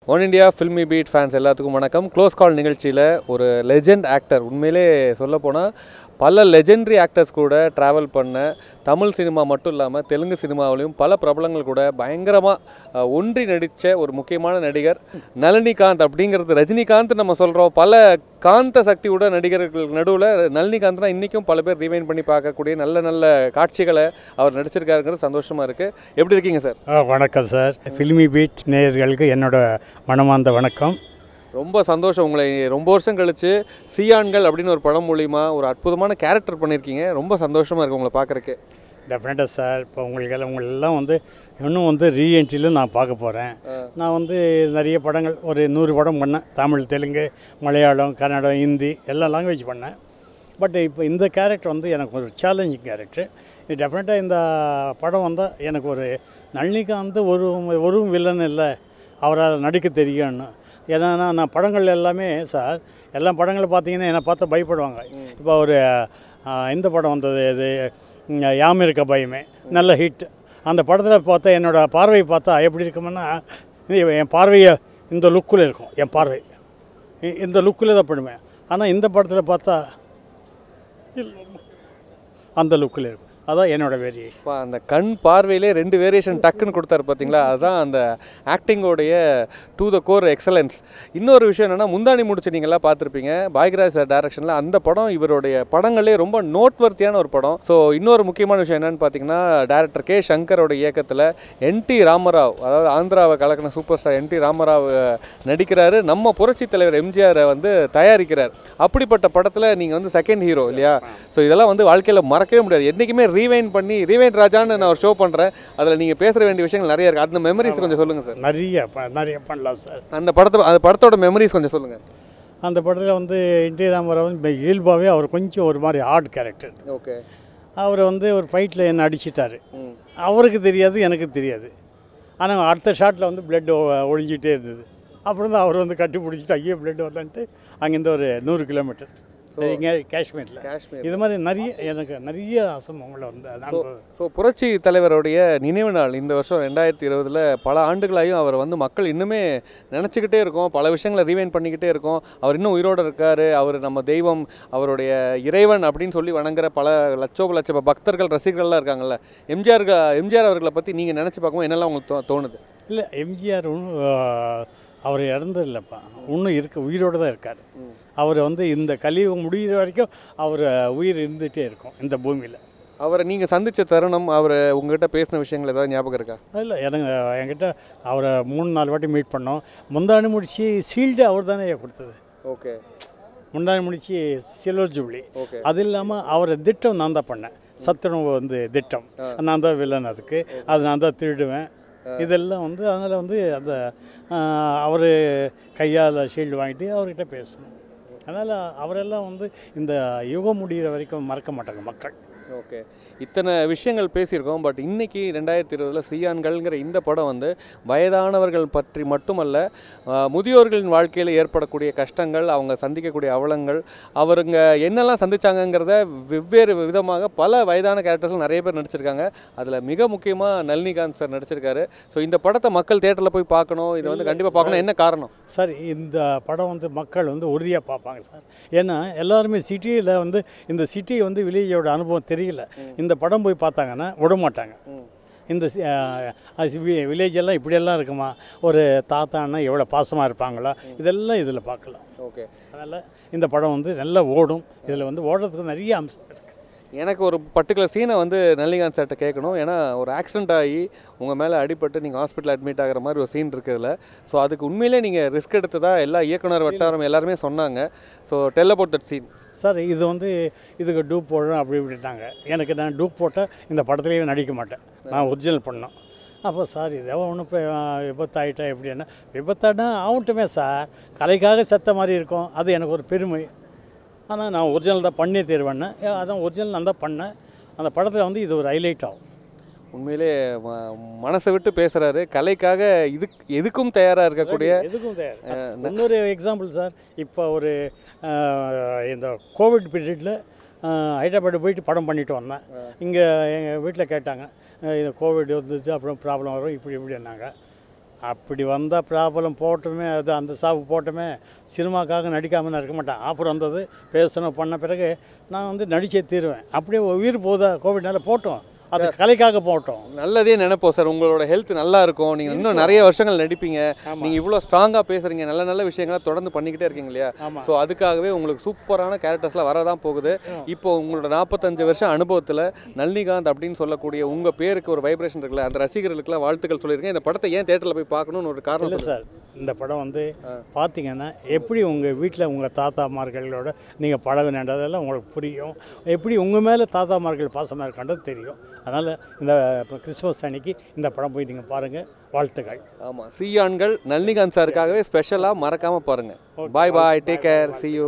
One India Filmibeat fans எல்லாத்துக்கும் வணக்கம் close கால் நிகழ்ச்சியில் ஒரு லெஜெண்ட் ஆக்டர் உண்மையிலே சொல்லப்போனால் பல லெஜெண்டரி ஆக்டர்ஸ் கூட ட்ராவல் பண்ண தமிழ் சினிமா மட்டும் இல்லாமல் தெலுங்கு சினிமாவிலையும் பல பிரபலங்கள் கூட பயங்கரமாக ஒன்றி நடித்த ஒரு முக்கியமான நடிகர் நளினிகாந்த் அப்படிங்கிறது ரஜினிகாந்த் நம்ம சொல்கிறோம் பல காந்த சக்தியோட நடிகர்கள் நடுவில் நளினிகாந்த்னா இன்றைக்கும் பல பேர் ரீவைன் பண்ணி பார்க்கக்கூடிய நல்ல நல்ல காட்சிகளை அவர் நடிச்சிருக்காருங்கிறது சந்தோஷமாக இருக்குது எப்படி இருக்கீங்க சார் ஆ, வணக்கம் சார் ஃபில்மி பீட் நேயர்களுக்கு என்னோட மனமார்ந்த வணக்கம் ரொம்ப சந்தோஷம் உங்களை ரொம்ப வருஷம் கழிச்சு சியான்கள் அப்படின்னு ஒரு படம் மூலிமா ஒரு அற்புதமான கேரக்டர் பண்ணியிருக்கீங்க ரொம்ப சந்தோஷமாக இருக்கு உங்களை பார்க்குறக்கு டெஃபினட்டாக சார் இப்போ உங்களுக்கெல்லாம் உங்களெல்லாம் வந்து இன்னும் வந்து ரீஎன்ட்ரியில் நான் பார்க்க போகிறேன் நான் வந்து நிறைய படங்கள் ஒரு நூறு படம் பண்ணேன் தமிழ் தெலுங்கு மலையாளம் கன்னடம் ஹிந்தி எல்லா லாங்குவேஜ் பண்ணேன் பட் இப்போ இந்த கேரக்டர் வந்து எனக்கு ஒரு சேலஞ்சிங் கேரக்டர் இது டெஃபினட்டாக இந்த படம் வந்தால் எனக்கு ஒரு நளினிகாந்த் ஒரு ஒரு வில்லன் இல்லை அவரால் நடிக்க தெரியும்னு ஏன்னா நான் படங்கள் எல்லாமே சார் எல்லா படங்களும் பார்த்தீங்கன்னா என்னை பார்த்து பயப்படுவாங்க இப்போ ஒரு ஆ, இந்த படம் வந்தது இது ம், யாம் இருக்க பயமே நல்ல ஹிட் அந்த படத்தில் பார்த்தா என்னோட பார்வை பார்த்தா எப்படி இருக்குமுன்னா இது என் பார்வையை இந்த லுக்கில் இருக்கும் என் பார்வை இ- இந்த லுக்கில் தான் பண்ணுவேன் ஆனால் இந்த படத்தில் பார்த்தா இல்ல, அந்த லுக்கில் இருக்கும் அதான் என்னோட வெறி இப்போ அந்த கண் பார்வையிலே ரெண்டு வேரியேஷன் டக்குன்னு கொடுத்தாரு பார்த்தீங்களா அதுதான் அந்த ஆக்டிங்கோடைய டு த கோர் எக்ஸலன்ஸ் இன்னொரு விஷயம் என்னென்னா முந்தாணி முடிச்சு நீங்கள்லாம் பார்த்துருப்பீங்க பாக்யராஜ் சார் டைரக்ஷனில் அந்த படம் இவருடைய படங்களே ரொம்ப நோட்வர்த்தியான ஒரு படம் ஸோ இன்னொரு முக்கியமான விஷயம் என்னென்னு பார்த்தீங்கன்னா டேரக்டர் கே சங்கரோட இயக்கத்தில் என் டி ராமராவ் அதாவது ஆந்திராவை கலக்கின super star N T Ramarao அஹ், நடிக்கிறாரு நம்ம புரட்சி தலைவர் எம்ஜிஆரை வந்து தயாரிக்கிறார் அப்படிப்பட்ட படத்தில் நீங்கள் வந்து செகண்ட் ஹீரோ இல்லையா ஸோ இதெல்லாம் வந்து வாழ்க்கையில் மறக்கவே முடியாது என்றைக்குமே ரீவைன் பண்ணி ரீவைன் ராஜான்னு நான் ஒரு ஷோ பண்ணுறேன் அதில் நீங்கள் பேசுகிற வேண்டிய விஷயங்கள் நிறைய இருக்குது அந்த மெமரிஸ் கொஞ்சம் சொல்லுங்கள் சார் நிறைய ப- நிறைய பண்ணலாம் சார் அந்த படத்தை அந்த படத்தோட மெமரிஸ் கொஞ்சம் சொல்லுங்கள் அந்த படத்தில் வந்து என் டி ராமராவ் வந்து இயல்பாகவே அவர் கொஞ்சம் ஒரு மாதிரி ஆட் கேரக்டர் ஓகே அவர் வந்து ஒரு ஃபைட்டில் என்னை அடிச்சிட்டாரு ம் அவருக்கு தெரியாது எனக்கு தெரியாது ஆனால் அடுத்த ஷாட்டில் வந்து பிளட் ஒழிஞ்சிட்டே இருந்தது அப்புறம் தான் அவர் வந்து கட்டி பிடிச்சிட்டு ஐயோ பிளட் வரலன்ட்டு அங்கேருந்து ஒரு நூறு கிலோமீட்டர் இங்கே காஷ்மீரில் காஷ்மீர் இது மாதிரி நிறைய எனக்கு நிறைய அசம்பவங்கள் வந்து அனுபவம் ஸோ புரட்சி தலைவருடைய நினைவு நாள் இந்த வருஷம் ரெண்டாயிரத்தி இருபதில் பல ஆண்டுகளாயும் அவர் வந்து மக்கள் இன்னுமே நினச்சிக்கிட்டே இருக்கோம் பல விஷயங்களை ரீவைன் பண்ணிக்கிட்டே இருக்கோம் அவர் இன்னும் உயிரோடு இருக்கார் அவர் நம்ம தெய்வம் அவருடைய இறைவன் அப்படின்னு சொல்லி வணங்குற பல லட்சோப லட்ச பக்தர்கள் ரசிகர்கள்லாம் இருக்காங்கல்ல எம்ஜிஆர் எம்ஜிஆர் அவர்களை பற்றி நீங்கள் நினச்சி பார்க்கும்போது என்னெல்லாம் உங்களுக்கு தோ- தோணுது இல்லை எம்ஜிஆர் ஒன்றும் அவர் இறந்தது இல்லைப்பா இன்னும் இருக்க உயிரோடு தான் இருக்கார் அவர் வந்து இந்த கலியுகம் முடிகிற வரைக்கும் அவர் உயிர் இருந்துகிட்டே இருக்கும் இந்த பூமியில் அவரை நீங்கள் சந்தித்த தருணம் அவர் உங்ககிட்ட பேசின விஷயங்கள் ஏதாவது ஞாபகம் இருக்கா இல்லை எனக்கு என்கிட்ட அவரை மூணு நாலு வாட்டி மீட் பண்ணோம் முந்தானி முடிச்சு சீல்டு அவர் தானே கொடுத்தது ஓகே முந்தானி முடிச்சு சில்வர் ஜூப்ளி ஓகே அது இல்லாமல் அவர் திட்டம் நான் தான் பண்ணேன் சத்துணவு வந்து திட்டம் நான் தான் வில்லன் அதுக்கு அது நான் தான் திருடுவேன் இதெல்லாம் வந்து அதனால் வந்து அந்த அவர் கையால் ஷீல்டு வாங்கிட்டு அவர்கிட்ட பேசணும் அதனால் அவரெல்லாம் வந்து இந்த யுகம் முடிகிற வரைக்கும் மறக்க மாட்டாங்க மக்கள் ஓகே இத்தனை விஷயங்கள் பேசியிருக்கோம் பட் இன்னைக்கு ரெண்டாயிரத்தி இருபதில் சியான்கள்ங்கிற இந்த படம் வந்து வயதானவர்கள் பற்றி மட்டுமல்ல ஆஹ், முதியோர்களின் வாழ்க்கையில் ஏற்படக்கூடிய கஷ்டங்கள் அவங்க சந்திக்கக்கூடிய அவலங்கள் அவருங்க என்னெல்லாம் சந்திச்சாங்கங்கிறத வெவ்வேறு விதமாக பல வயதான கேரக்டர்ஸ் நிறைய பேர் நடிச்சிருக்காங்க அதில் மிக முக்கியமாக நளினிகாந்த் சார் நடிச்சிருக்காரு ஸோ இந்த படத்தை மக்கள் தேட்டரில் போய் பார்க்கணும் இதை வந்து கண்டிப்பாக பார்க்கணும் என்ன காரணம் சார் இந்த படம் வந்து மக்கள் வந்து உறுதியாக பார்ப்பாங்க சார் ஏன்னா எல்லாருமே சிட்டியில் வந்து இந்த சிட்டி வந்து வில்லேஜோட அனுபவம் தெரியல இந்த படம் போய் பார்த்தாங்கன்னா விட மாட்டாங்க இந்த வில்லேஜ் எல்லாம் இப்படியெல்லாம் இருக்குமா ஒரு தாத்தான்னா எவ்வளோ பாசமாக இருப்பாங்களா இதெல்லாம் இதில் பார்க்கலாம் ஓகே அதனால் இந்த படம் வந்து நல்லா ஓடும் இதில் வந்து ஓடுறதுக்கு நிறைய அம்சம் இருக்குது எனக்கு ஒரு பர்டிகுலர் சீனை வந்து நளினிகாந்த் சார்கிட்ட கேட்கணும் ஏன்னா ஒரு ஆக்சிடென்ட் ஆகி உங்கள் மேலே அடிபட்டு நீங்கள் ஹாஸ்பிட்டல் அட்மிட் ஆகிற மாதிரி ஒரு சீன் இருக்குதுல ஸோ அதுக்கு உண்மையிலே நீங்கள் ரிஸ்க் எடுத்ததா எல்லா இயக்குனர் வட்டாரம் எல்லாருமே சொன்னாங்க so tell about that scene sir இது வந்து இதுக்கு டூப் போடுறோம் அப்படி இப்படிட்டாங்க எனக்கு நான் டூப் போட்டால் இந்த படத்துலேயே நடிக்க மாட்டேன் நான் ஒரிஜினல் பண்ணோம் அப்போ சார் இது ஒன்றும் விபத்தாயிட்டா எப்படின்னா விபத்தானா ஆகட்டுமே சார் கலைக்காக செத்த மாதிரி இருக்கும் அது எனக்கு ஒரு பெருமை ஆனால் நான் ஒரிஜினல் தான் பண்ணே தருவேன்னு அதான் ஒரிஜினல் நான் தான் பண்ணேன் அந்த படத்தில் வந்து இது ஒரு ஹைலைட் ஆகும் உண்மையிலே ம- மனசை விட்டு பேசுகிறாரு கலைக்காக இதுக்கு எதுக்கும் தயாராக இருக்கக்கூடிய எதுக்கும் தயார் இன்னொரு எக்ஸாம்பிள் சார் இப்போ ஒரு அஹ், இந்த கோவிட் பீரியடில் ஹைதராபாடு போயிட்டு படம் பண்ணிட்டு வந்தேன் இங்கே எங்கள் வீட்டில் கேட்டாங்க அஹ், இது கோவிட் வந்துச்சு அப்புறம் ப்ராப்ளம் வரும் இப்படி இப்படின்னாங்க அப்படி வந்தால் ப்ராப்ளம் போட்டுமே அது அந்த சாவு போட்டுமே சினிமாக்காக நடிக்காமல் இருக்க மாட்டேன் ஆஃபர் வந்தது பேசணும் பண்ண பிறகு நான் வந்து நடிச்சே தீருவேன் அப்படியே உயிர் போதா கோவிட்னால போட்டோம் அது கலைக்காக போட்டோம் நல்லதே நினைப்போம் சார் உங்களோட ஹெல்த் நல்லா இருக்கும் நீங்கள் இன்னும் நிறைய வருஷங்கள் நடிப்பீங்க ஆமா. நீங்கள் இவ்வளோ ஸ்ட்ராங்காக பேசுகிறீங்க நல்ல நல்ல விஷயங்களை தொடர்ந்து பண்ணிக்கிட்டே இருக்கீங்க இல்லையா ஆமாம் ஸோ அதுக்காகவே உங்களுக்கு சூப்பரான கேரக்டர்ஸ்லாம் வரதான் போகுது இப்போ உங்களோட நாற்பத்தஞ்சு வருஷம் அனுபவத்தில் நளினிகாந்த் அப்படின்னு சொல்லக்கூடிய உங்கள் பேருக்கு ஒரு வைப்ரேஷன் இருக்குல்ல அந்த ரசிகர்களுக்குலாம் வாழ்த்துக்கள் சொல்லியிருக்கேன் இந்த படத்தை ஏன் தேட்டரில் போய் பார்க்கணும்னு ஒரு காரணம் இல்லை சொல்லுங்க சார் இந்த படம் வந்து பார்த்தீங்கன்னா எப்படி உங்கள் வீட்டில் உங்கள் தாத்தாமார்களோட நீங்கள் பழகினதெல்லாம் உங்களுக்கு புரியும் எப்படி உங்கள் மேலே தாத்தாமார்கள் பாசமாக இருக்கான்றது தெரியும் அதனால் இந்த இப்போ கிறிஸ்மஸ் அன்னைக்கு இந்த படம் போய் நீங்கள் பாருங்கள் வாழ்த்துக்கள் ஆமாம் சீயான்கள் நளினிகாந்த் சாருக்காகவே ஸ்பெஷலாக மறக்காமல் பாருங்கள் bye bye take care see you